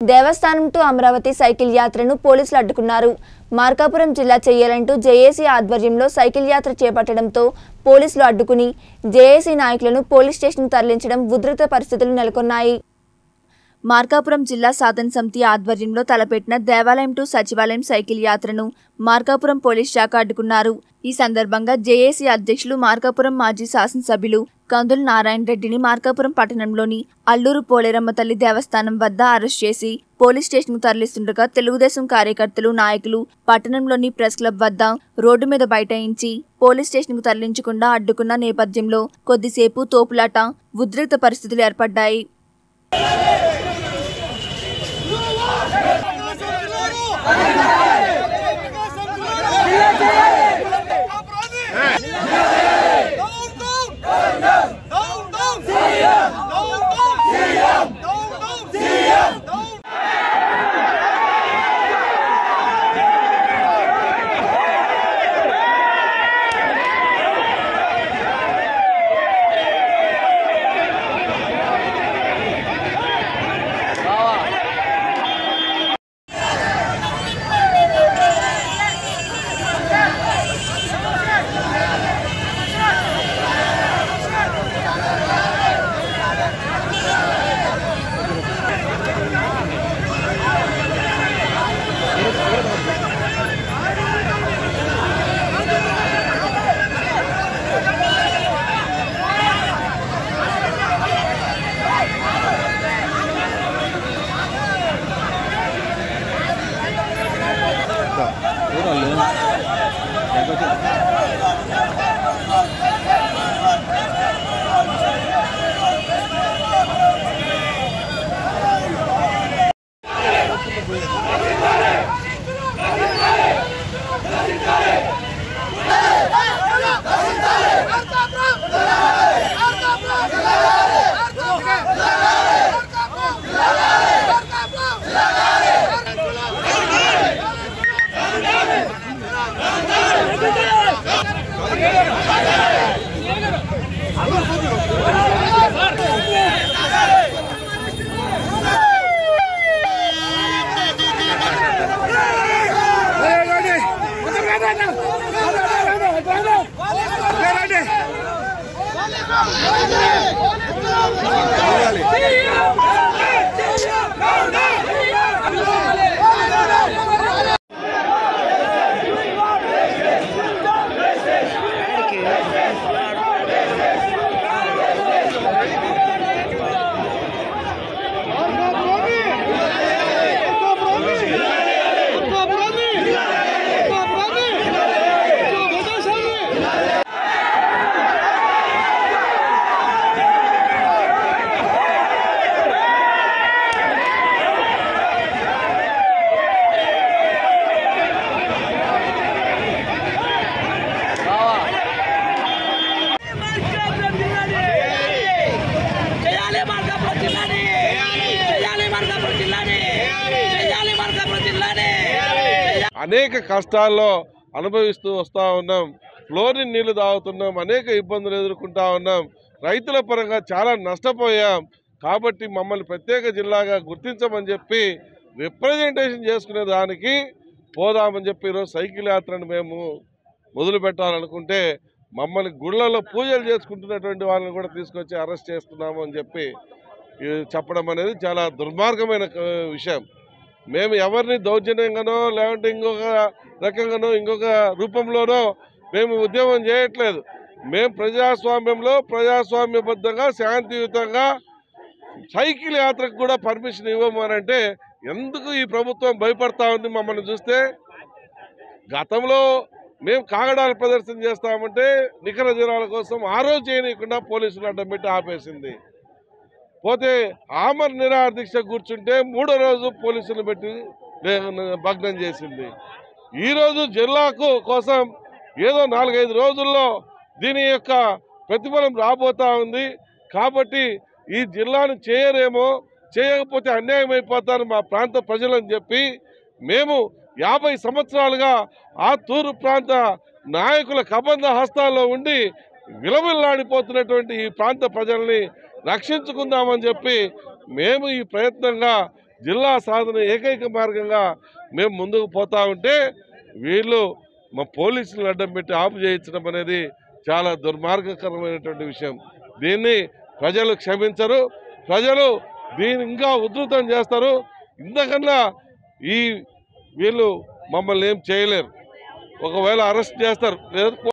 దేవస్థానం to Amaravati cycle యాత్రను పోలీసులు అడ్డుకున్నారు మార్కాపురం జిల్లా చేయాలంటూ జేఏసీ ఆధ్వర్యంలో సైకిల్ యాత్ర చేపట్టడంతో పోలీసులు అడ్డుకుని జేఏసీ నాయకులను పోలీస్ స్టేషన్కు తరలించడం ఉధృత పరిస్థితులు నెలకొన్నాయి మార్కాపురం జిల్లా సాధన సమితి ఆధ్వర్యంలో తలపెట్టిన దేవాలయం టు సచివాలయం సైకిల్ యాత్రను మార్కాపురం పోలీస్ శాఖ అడ్డుకున్నారు ఈ సందర్భంగా జేఏసీ అధ్యక్షులు మార్కాపురం మాజీ శాసనసభ్యులు కందుల నారాయణ రెడ్డిని మార్కాపురం పట్టణంలోని అల్లూరు పోలేరమ్మ తల్లి దేవస్థానం వద్ద అరెస్ట్ చేసి పోలీస్ స్టేషన్కు తరలిస్తుండగా తెలుగుదేశం కార్యకర్తలు నాయకులు పట్టణంలోని ప్రెస్ క్లబ్ వద్ద రోడ్డు మీద బైఠాయించి పోలీస్ స్టేషన్కు తరలించకుండా అడ్డుకున్న నేపథ్యంలో కొద్దిసేపు తోపులాట ఉద్రిక్త పరిస్థితులు ఏర్పడ్డాయి చేయాలి మార్కాపురం జిల్లాని చేయాలి మార్కాపురం జిల్లాని చేయాలి మార్కాపురం జిల్లాని అనేక కష్టాల్లో అనుభవిస్తూ వస్తూ ఉన్నాం ఫ్లోరిన్ నీళ్లు తాగుతున్నాం అనేక ఇబ్బందులు ఎదుర్కొంటా ఉన్నాం రైతుల పరంగా చాలా నష్టపోయాం కాబట్టి మమ్మల్ని ప్రత్యేక జిల్లాగా గుర్తించమని చెప్పి రిప్రజెంటేషన్ చేసుకునే దానికి పోదామని చెప్పి ఈరోజు సైకిల్ యాత్రను మేము మొదలు పెట్టాలనుకుంటే మమ్మల్ని గుళ్ళలో పూజలు చేసుకుంటున్నటువంటి వాళ్ళని కూడా తీసుకొచ్చి అరెస్ట్ చేస్తున్నాము అని చెప్పి ఈ చెప్పడం అనేది చాలా దుర్మార్గమైన క- విషయం మేము ఎవరిని దౌర్జన్యంగానో లేదంటే ఇంకొక రకంగానో ఇంకొక రూపంలోనో మేము ఉద్యమం చేయట్లేదు మేము ప్రజాస్వామ్యంలో ప్రజాస్వామ్యబద్ధంగా శాంతియుతంగా సైకిల్ యాత్రకు కూడా పర్మిషన్ ఇవ్వమనంటే ఎందుకు ఈ ప్రభుత్వం భయపడతా ఉంది మమ్మల్ని చూస్తే గతంలో మేము కాగడాల ప్రదర్శన చేస్తామంటే నికర జనాల కోసం ఆ రోజు చేయనీయకుండా పోలీసులు అడ్డం పెట్టి ఆపేసింది పోతే ఆమర్ నిరాహార దీక్ష కూర్చుంటే మూడో రోజు పోలీసులు పెట్టి లే- భగ్నం చేసింది ఈరోజు జిల్లాకు కోసం ఏదో నాలుగైదు రోజుల్లో దీని యొక్క ప్రతిఫలం రాబోతా ఉంది కాబట్టి ఈ జిల్లాను చేయరేమో చేయకపోతే అన్యాయం అయిపోతారు మా ప్రాంత ప్రజలని చెప్పి మేము యాభై సంవత్సరాలుగా ఆ తూరు ప్రాంత నాయకుల కబంధ హస్తాల్లో ఉండి విలవిల్లాడిపోతున్నటువంటి ఈ ప్రాంత ప్రజల్ని రక్షించుకుందామని చెప్పి మేము ఈ ప్రయత్నంగా జిల్లా సాధన ఏకైక మార్గంగా మేము ముందుకు పోతా ఉంటే వీళ్ళు మా పోలీసులను అడ్డం పెట్టి ఆపు చేయించడం అనేది చాలా దుర్మార్గకరమైనటువంటి విషయం దీన్ని ప్రజలు క్షమించరు ప్రజలు దీన్ని ఇంకా ఉధృతం చేస్తారు ఇంతకన్నా ఈ వీళ్ళు మమ్మల్ని ఏం చేయలేరు ఒకవేళ అరెస్ట్ చేస్తారు లేదా